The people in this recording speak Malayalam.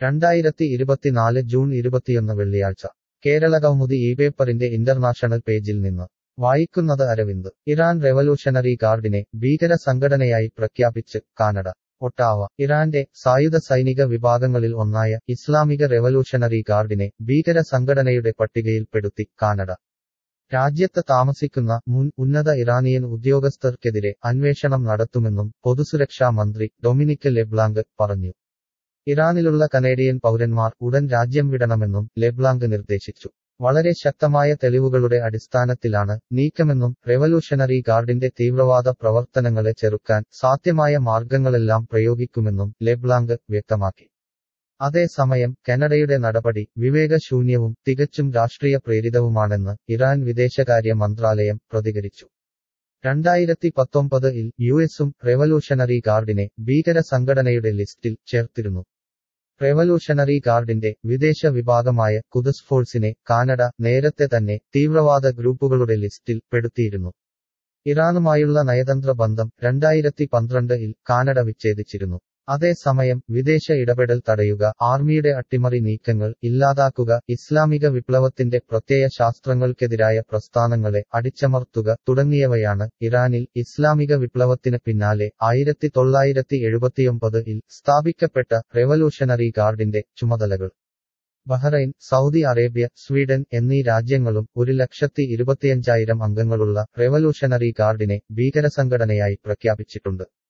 രണ്ടായിരത്തി ഇരുപത്തിനാല് ജൂൺ ഇരുപത്തിയൊന്ന് വെള്ളിയാഴ്ച കേരള കൗമുദി ഈ പേപ്പറിന്റെ ഇന്റർനാഷണൽ പേജിൽ നിന്ന് വായിക്കുന്നത് അരവിന്ദ് ഇറാൻ റെവല്യൂഷണറി ഗാർഡിനെ ഭീകര സംഘടനയായി പ്രഖ്യാപിച്ച് കാനഡ ഒട്ടാവ ഇറാന്റെ സായുധ സൈനിക വിഭാഗങ്ങളിൽ ഒന്നായ ഇസ്ലാമിക റെവല്യൂഷണറി ഗാർഡിനെ ഭീകര സംഘടനയുടെ പട്ടികയിൽപ്പെടുത്തി കാനഡ രാജ്യത്ത് താമസിക്കുന്ന മുൻ ഉന്നത ഇറാനിയൻ ഉദ്യോഗസ്ഥർക്കെതിരെ അന്വേഷണം നടത്തുമെന്നും പൊതുസുരക്ഷാ മന്ത്രി ഡൊമിനിക് ലെബ്ലാങ്ക് പറഞ്ഞു ഇറാനിലുള്ള കനേഡിയൻ പൗരന്മാർ ഉടൻ രാജ്യം വിടണമെന്നും ലെബ്ലാങ്ക് നിർദ്ദേശിച്ചു വളരെ ശക്തമായ തെളിവുകളുടെ അടിസ്ഥാനത്തിലാണ് നീക്കമെന്നും റെവല്യൂഷണറി ഗാർഡിന്റെ തീവ്രവാദ പ്രവർത്തനങ്ങളെ ചെറുക്കാൻ സാധ്യമായ മാർഗങ്ങളെല്ലാം പ്രയോഗിക്കുമെന്നും ലെബ്ലാങ്ക് വ്യക്തമാക്കി അതേസമയം കനഡയുടെ നടപടി വിവേകശൂന്യവും തികച്ചും രാഷ്ട്രീയ പ്രേരിതവുമാണെന്ന് ഇറാൻ വിദേശകാര്യ മന്ത്രാലയം പ്രതികരിച്ചു രണ്ടായിരത്തി പത്തൊമ്പതിൽ യു എസും റെവല്യൂഷണറി ഗാർഡിനെ ഭീകര സംഘടനയുടെ ലിസ്റ്റിൽ ചേർത്തിരുന്നു റെവല്യൂഷണറി ഗാർഡിന്റെ വിദേശ വിഭാഗമായ കുദസ് ഫോഴ്സിനെ കാനഡ നേരത്തെ തന്നെ തീവ്രവാദ ഗ്രൂപ്പുകളുടെ ലിസ്റ്റിൽ പെടുത്തിയിരുന്നു ഇറാനുമായുള്ള നയതന്ത്ര ബന്ധം രണ്ടായിരത്തി പന്ത്രണ്ടിൽ കാനഡ വിച്ഛേദിച്ചിരുന്നു അതേസമയം വിദേശ ഇടപെടൽ തടയുക ആർമിയുടെ അട്ടിമറി നീക്കങ്ങൾ ഇല്ലാതാക്കുക ഇസ്ലാമിക വിപ്ലവത്തിന്റെ പ്രത്യയ ശാസ്ത്രങ്ങൾക്കെതിരായ പ്രസ്ഥാനങ്ങളെ അടിച്ചമർത്തുക തുടങ്ങിയവയാണ് ഇറാനിൽ ഇസ്ലാമിക വിപ്ലവത്തിന് പിന്നാലെ ആയിരത്തി തൊള്ളായിരത്തി എഴുപത്തിയൊമ്പതിൽ സ്ഥാപിക്കപ്പെട്ട റെവല്യൂഷണറി ഗാർഡിന്റെ ചുമതലകൾ ബഹ്റൈൻ സൗദി അറേബ്യ സ്വീഡൻ എന്നീ രാജ്യങ്ങളും ഒരു ലക്ഷത്തി ഇരുപത്തിയഞ്ചായിരം അംഗങ്ങളുള്ള റെവല്യൂഷണറി ഗാർഡിനെ ഭീകരസംഘടനയായി പ്രഖ്യാപിച്ചിട്ടുണ്ട്